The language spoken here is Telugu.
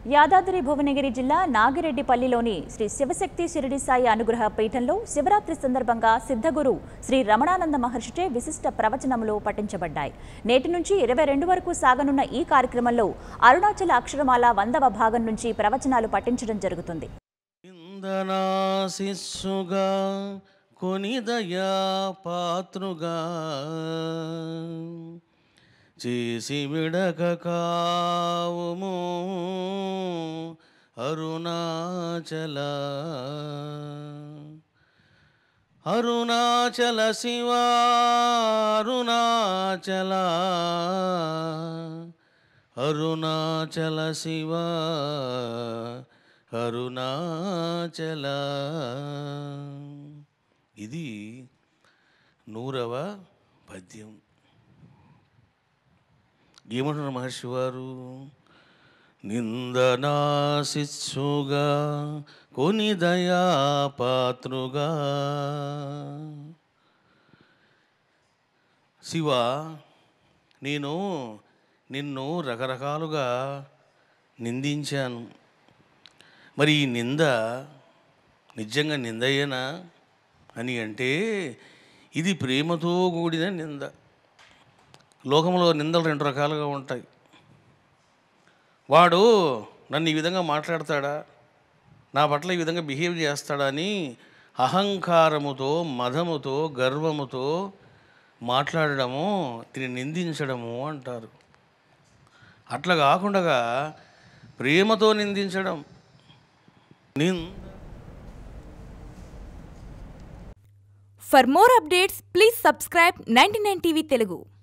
యాదాద్రి భువనగిరి జిల్లా నాగిరెడ్డిపల్లిలోని శ్రీ శివశక్తి షిరిడి సాయి అనుగ్రహ పీఠంలో శివరాత్రి సందర్భంగా సిద్ధగురు శ్రీ రమణానంద మహర్షిచే విశిష్ట ప్రవచనములు పఠించబడ్డాయి నేటి నుంచి ఇరవై రెండు వరకు సాగనున్న ఈ కార్యక్రమంలో అరుణాచల అక్షరమాల వందవ భాగం నుంచి ప్రవచనాలు పఠించడం జరుగుతుంది ఇందనాశిస్సుగా కొనిదయా పాత్రుగా చేసి విడక కావుము అరుణాచల అరుణాచల శివ అరుణాచల అరుణాచల శివ అరుణాచల ఇది నూరవ పద్యం ఏమంటున్నారు మహర్షి వారు నిందనాశిస్సుగా కొని దయా పాత్రుగా శివ నేను నిన్ను రకరకాలుగా నిందించాను మరి ఈ నింద నిజంగా నిందయ్యేనా అని అంటే ఇది ప్రేమతో కూడిన నింద లోకంలో నిందలు రెండు రకాలుగా ఉంటాయి వాడు నన్ను ఈ విధంగా మాట్లాడతాడా నా పట్ల ఈ విధంగా బిహేవ్ చేస్తాడా అని అహంకారముతో మదముతో గర్వముతో మాట్లాడడము దీన్ని నిందించడము అంటారు అట్లా కాకుండా ప్రేమతో నిందించడం నింద For more updates, please subscribe 99 TV Telugu.